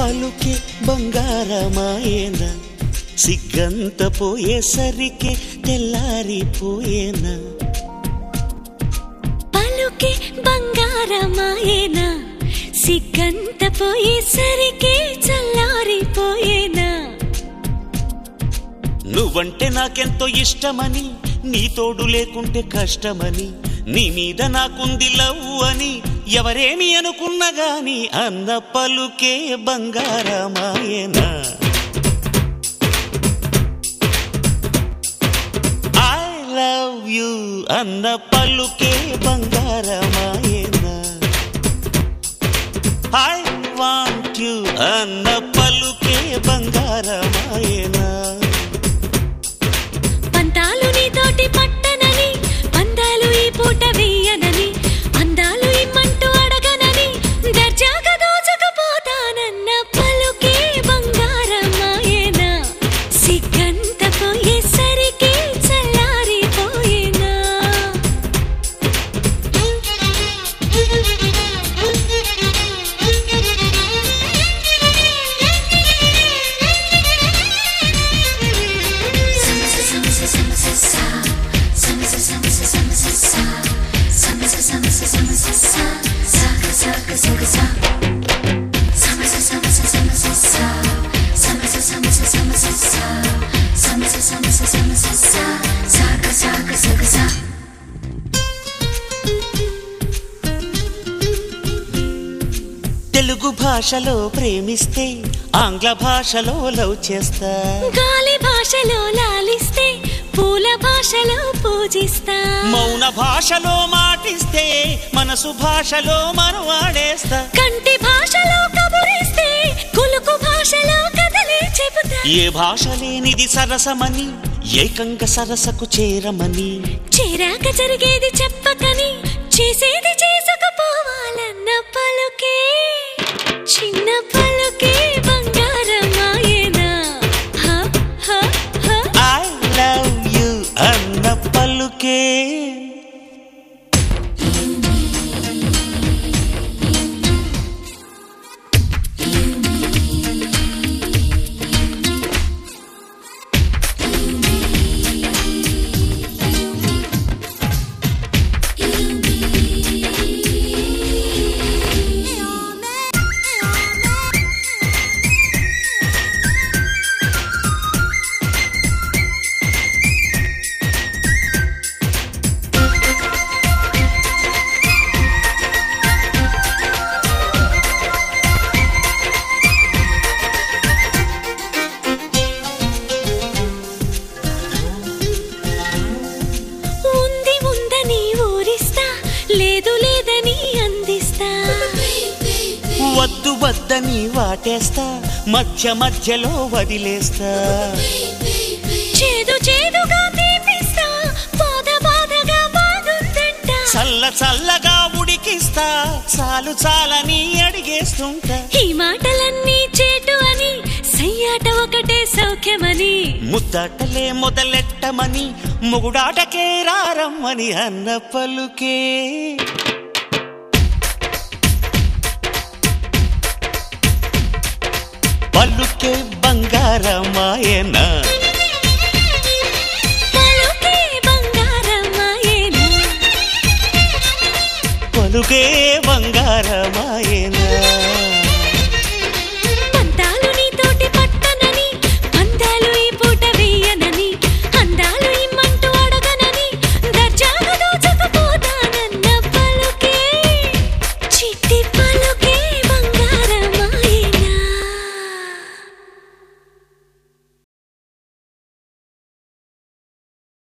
పలుకే బంగారమాయేనా సిగ్గంత పోయేసరికి తెల్లారిపోయేనా పలుకే బంగారమాయేనా సిగ్గంత పోయేసరికి చల్లారిపోయేనా నువ్వంటే నాకెంతో ఇష్టమని నీ తోడు లేకుంటే కష్టమని నీ మీద నాకుంది లవ్ అని ఎవరేమి అనుకున్నా గాని అన్న పలుకే బంగారమాయేనా ఐ లవ్ యు అన్న పలుకే బంగారమాయేనా ఐ వాంట్ యు అన్న పలుకే బంగారమాయేనా పంతాలు నీతోటి పట్టనని పందాలు ఈ పూట వేయనని అందాలు ఇమ్మంటూ అడగనని దర్జాగా దోచకపోతానన్న పలుకే బంగారమాయేనా సిగ్గంత పోయేసరికి చల్లారిపోయేనా తెలుగు భాషలో ప్రేమిస్తే ఆంగ్ల భాషలో లవ్ చేస్తా గాలి భాషలో లాలిస్తే పూల భాషలో పూజిస్తా మౌన భాషలో మాటిస్తే మనసు భాషలో మనం ఆడేస్తా కంటి భాషలో కబురిస్తే కులుకు భాషలో కథలే చెబుతా ఏ భాష లేనిది సరసమని ఏకంగా సరసకు చేరమని చేరాక జరిగేది చెప్పకని చేసేది చేసుకుపోవాలన్న పలుకే చిన్న పలుకే బంగారమాయేనా హ, హ, హ. ఐ లవ్ యు అన్న పలుకే ఉంది ఉందని ఊరిస్తా లేదు లేదని అందిస్తా వద్దు వద్దని వాటేస్తా మధ్య మధ్యలో వదిలేస్తా చేదు చేదుగా తీపిస్తా బాధ బాధగా బాగుందంట చల్ల చల్లగా ఉడికిస్తా చాలు చాలని అడిగేస్తుంటా ఈ మాటలన్నీ చేటు అని సయ్యాట ఒకటే సౌఖ్యమని ముద్దటలే మొదలెట్టమని మొగుడాటకే రారమ్మని అన్న పలుకే పలుకే బంగారమాయనా పలుకే బంగారమాయేనా పలుకే